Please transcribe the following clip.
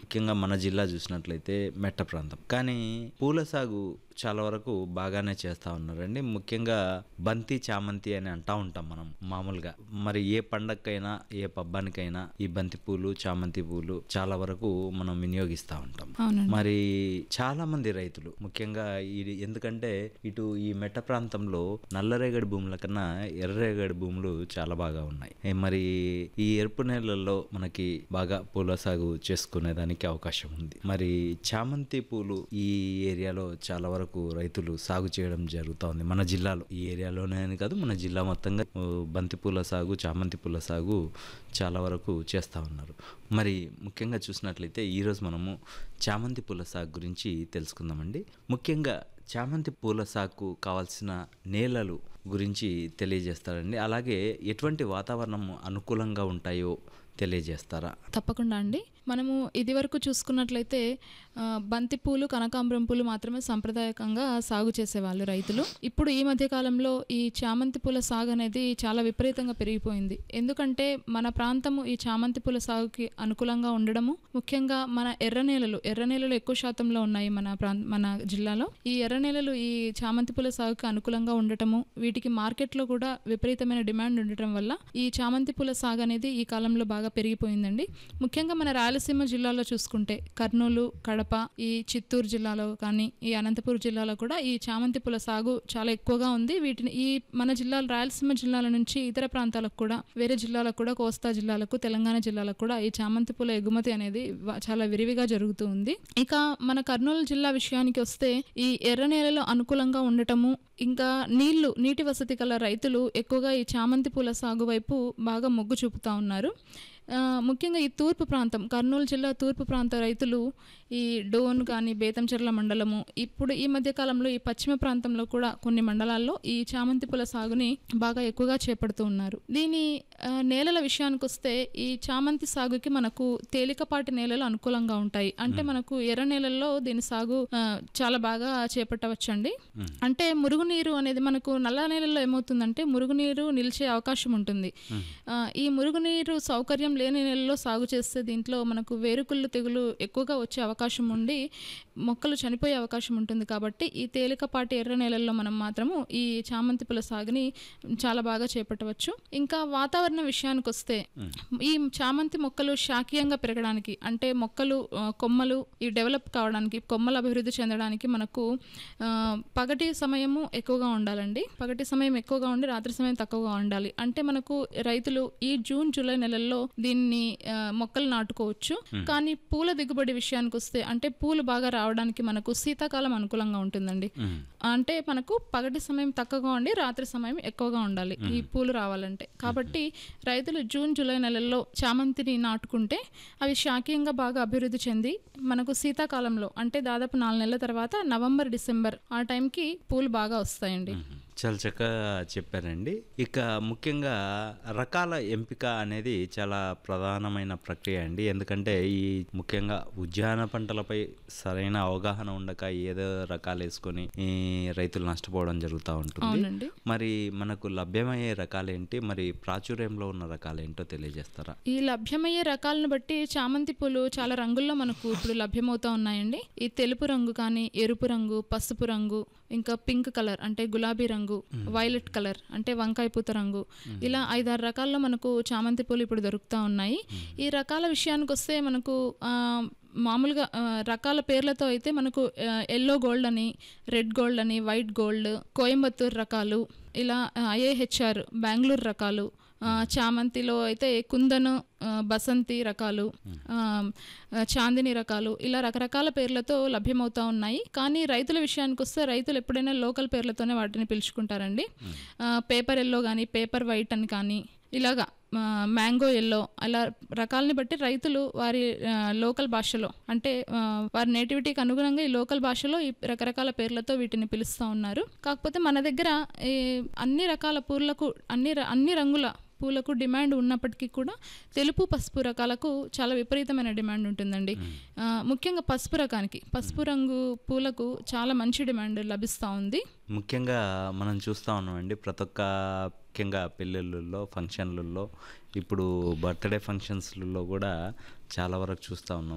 ముఖ్యంగా మన జిల్లా చూసినట్లయితే మెట్ట ప్రాంతం కానీ పూల సాగు చాలా వరకు బాగానే చేస్తూ ఉన్నారండి ముఖ్యంగా బంతి చామంతి అని అంటా ఉంటాం మనం మామూలుగా మరి ఏ పండగకైనా ఏ పబ్బానికైనా ఈ బంతి పూలు చామంతి పూలు చాలా వరకు మనం వినియోగిస్తూ ఉంటాం అవునండి మరి చాలా మంది రైతులు ముఖ్యంగా ఇది ఎందుకంటే ఇటు ఈ మెట్ట ప్రాంతంలో నల్లరేగడి భూముల కన్నా ఎర్రరేగడి భూములు చాలా బాగా ఉన్నాయి ఏ మరి ఈ ఎరుపు నేలల్లో మనకి బాగా పూల సాగు చేసుకునేదానికి అవకాశం ఉంది మరి చామంతి పూలు ఈ ఏరియాలో చాలా వరకు రైతులు సాగు చేయడం జరుగుతోంది మన జిల్లాలో ఈ ఏరియాలోనే అని కాదు మన జిల్లా మొత్తంగా ఓ, బంతి పూల సాగు చామంతి పూల సాగు చాలా వరకు చేస్తూ ఉన్నారు మరి ముఖ్యంగా చూసినట్లయితే ఈరోజు మనము చామంతి పూల సాగు గురించి తెలుసుకుందామండి ముఖ్యంగా చామంతి పూల సాగుకు కావాల్సిన నేలలు గురించి తెలియజేస్తారండి అలాగే ఎటువంటి వాతావరణం అనుకూలంగా ఉంటాయో తెలియజేస్తారా తప్పకుండా అండి మనము ఇది వరకు చూసుకున్నట్లయితే ఆ, బంతి పూలు కనకాంబరం పూలు మాత్రమే సాంప్రదాయకంగా సాగు చేసేవాళ్ళు రైతులు ఇప్పుడు ఈ మధ్య కాలంలో ఈ చామంతి పూల సాగు అనేది చాలా విపరీతంగా పెరిగిపోయింది ఎందుకంటే మన ప్రాంతము ఈ చామంతి పూల సాగుకి అనుకూలంగా ఉండడము ముఖ్యంగా మన ఎర్ర నేలలు ఎర్ర నేలలు ఎక్కువ శాతంలో ఉన్నాయి మన ప్రాంత మన జిల్లాలో ఈ ఎర్ర నేలలు ఈ చామంతి పూల సాగుకి అనుకూలంగా ఉండటము వీటికి మార్కెట్లో కూడా విపరీతమైన డిమాండ్ ఉండటం వల్ల ఈ చామంతి పూల సాగు అనేది ఈ కాలంలో బాగా పెరిగిపోయిందండి ముఖ్యంగా మన రాయలసీమ జిల్లాలో చూసుకుంటే కర్నూలు కడప ఈ చిత్తూరు జిల్లాలో కానీ ఈ అనంతపురం జిల్లాలో కూడా ఈ చామంతి పూల సాగు చాలా ఎక్కువగా ఉంది వీటిని ఈ మన జిల్లాల రాయలసీమ జిల్లాల నుంచి ఇతర ప్రాంతాలకు కూడా వేరే జిల్లాలకు కూడా కోస్తా జిల్లాలకు తెలంగాణ జిల్లాలకు కూడా ఈ చామంతి పూల ఎగుమతి అనేది వ- చాలా విరివిగా జరుగుతూ ఉంది ఇక మన కర్నూలు జిల్లా విషయానికి వస్తే ఈ ఎర్ర నేలలో అనుకూలంగా ఉండటము ఇంకా నీళ్లు నీటి వసతి కల రైతులు ఎక్కువగా ఈ చామంతి పూల సాగు వైపు బాగా మొగ్గు చూపుతా ఉన్నారు ఆ, ముఖ్యంగా ఈ తూర్పు ప్రాంతం కర్నూలు జిల్లా తూర్పు ప్రాంత రైతులు ఈ డోన్ కానీ బేతంచెర్ల మండలము ఇప్పుడు ఈ మధ్య కాలంలో ఈ పశ్చిమ ప్రాంతంలో కూడా కొన్ని మండలాల్లో ఈ చామంతి పూల సాగుని బాగా ఎక్కువగా చేపడుతూ ఉన్నారు దీని ఆ, నేలల విషయానికి వస్తే ఈ చామంతి సాగుకి మనకు తేలికపాటి నేలలు అనుకూలంగా ఉంటాయి అంటే మనకు ఎర్ర నేలల్లో దీని సాగు ఆ, చాలా బాగా చేపట్టవచ్చండి అంటే మురుగునీరు అనేది మనకు నల్ల నేలల్లో ఏమవుతుందంటే మురుగునీరు నిలిచే అవకాశం ఉంటుంది ఆ, ఈ మురుగునీరు సౌకర్యం లేని నెలలో సాగు చేస్తే దీంట్లో మనకు వేరుకుళ్ళు తెగులు ఎక్కువగా వచ్చే అవకాశం ఉండి మొక్కలు చనిపోయే అవకాశం ఉంటుంది కాబట్టి ఈ తేలికపాటి ఎర్ర నేలల్లో మనం మాత్రము ఈ చామంతి పూల సాగుని చాలా బాగా చేపట్టవచ్చు ఇంకా వాతావరణ విషయానికి వస్తే ఈ చామంతి మొక్కలు శాఖీయంగా పెరగడానికి అంటే మొక్కలు ఆ, కొమ్మలు ఈ డెవలప్ కావడానికి కొమ్మలు అభివృద్ధి చెందడానికి మనకు ఆ, పగటి సమయము ఎక్కువగా ఉండాలండి పగటి సమయం ఎక్కువగా ఉండి రాత్రి సమయం తక్కువగా ఉండాలి అంటే మనకు రైతులు ఈ జూన్ జూలై నెలల్లో దీన్ని ఆ, మొక్కలు నాటుకోవచ్చు కానీ పూల దిగుబడి విషయానికి వస్తే అంటే పూలు బాగా రావడానికి మనకు శీతాకాలం అనుకూలంగా ఉంటుందండి అంటే మనకు పగటి సమయం తక్కువగా ఉండి రాత్రి సమయం ఎక్కువగా ఉండాలి ఈ పూలు రావాలంటే కాబట్టి రైతులు జూన్ జూలై నెలల్లో చామంతిని నాటుకుంటే అవి శాఖీయంగా బాగా అభివృద్ధి చెంది మనకు శీతాకాలంలో అంటే దాదాపు నాలుగు నెలల తర్వాత నవంబర్ డిసెంబర్ ఆ టైంకి పూలు బాగా వస్తాయండి చాలా చక్కగా చెప్పారండి ఇక ముఖ్యంగా రకాల ఎంపిక అనేది చాలా ప్రధానమైన ప్రక్రియ అండి ఎందుకంటే ఈ ముఖ్యంగా ఉద్యాన పంటలపై సరైన అవగాహన ఉండక ఏదో రకాలు వేసుకొని ఈ రైతులు నష్టపోవడం జరుగుతూ ఉంటుంది అవునండి మరి మనకు లభ్యమయ్యే రకాలేంటి మరి ప్రాచుర్యంలో ఉన్న రకాలేంటో తెలియజేస్తారా ఈ లభ్యమయ్యే రకాలను బట్టి చామంతి పూలు చాలా రంగుల్లో మనకు ఇప్పుడు లభ్యమవుతా ఉన్నాయండి ఈ తెలుపు రంగు కానీ ఎరుపు రంగు పసుపు రంగు ఇంకా పింక్ కలర్ అంటే గులాబీ రంగు వైలెట్ కలర్ అంటే వంకాయ పూత రంగు ఇలా ఐదారు రకాల్లో మనకు చామంతి పూలు ఇప్పుడు దొరుకుతా ఉన్నాయి ఈ రకాల విషయానికి వస్తే మనకు ఆ, మామూలుగా ఆ, రకాల పేర్లతో అయితే మనకు ఎల్లో గోల్డ్ అని రెడ్ గోల్డ్ అని వైట్ గోల్డ్ కోయంబత్తూర్ రకాలు ఇలా ఐఏహెచ్ఆర్ బెంగళూరు రకాలు ఆ, చామంతిలో అయితే కుందను ఆ, బసంతి రకాలు ఆ, ఆ, చాందిని రకాలు ఇలా రకరకాల పేర్లతో లభ్యమవుతా ఉన్నాయి కానీ రైతుల విషయానికి వస్తే రైతులు ఎప్పుడైనా లోకల్ పేర్లతోనే వాటిని పిలుచుకుంటారండి ఆ, పేపర్ ఎల్లో కానీ పేపర్ వైట్ అని కానీ ఇలాగా ఆ, మ్యాంగో ఎల్లో అలా రకాలని బట్టి రైతులు వారి ఆ, లోకల్ భాషలో అంటే ఆ, వారి నేటివిటీకి అనుగుణంగా ఈ లోకల్ భాషలో ఈ రకరకాల పేర్లతో వీటిని పిలుస్తూ ఉన్నారు కాకపోతే మన దగ్గర ఈ అన్ని రకాల పూలకు అన్ని ర- అన్ని రంగుల పూలకు డిమాండ్ ఉన్నప్పటికీ కూడా తెలుపు పసుపు రకాలకు చాలా విపరీతమైన డిమాండ్ ఉంటుందండి ఆ, ముఖ్యంగా పసుపు రకానికి పసుపు రంగు పూలకు చాలా మంచి డిమాండ్ లభిస్తూ ఉంది ముఖ్యంగా మనం చూస్తూ ఉన్నామండి ప్రతి ఒక్క ముఖ్యంగా పెళ్ళిళ్ళల్లో ఫంక్షన్లలో ఇప్పుడు బర్త్డే ఫంక్షన్స్లలో కూడా చాలా వరకు చూస్తూ ఉన్నాం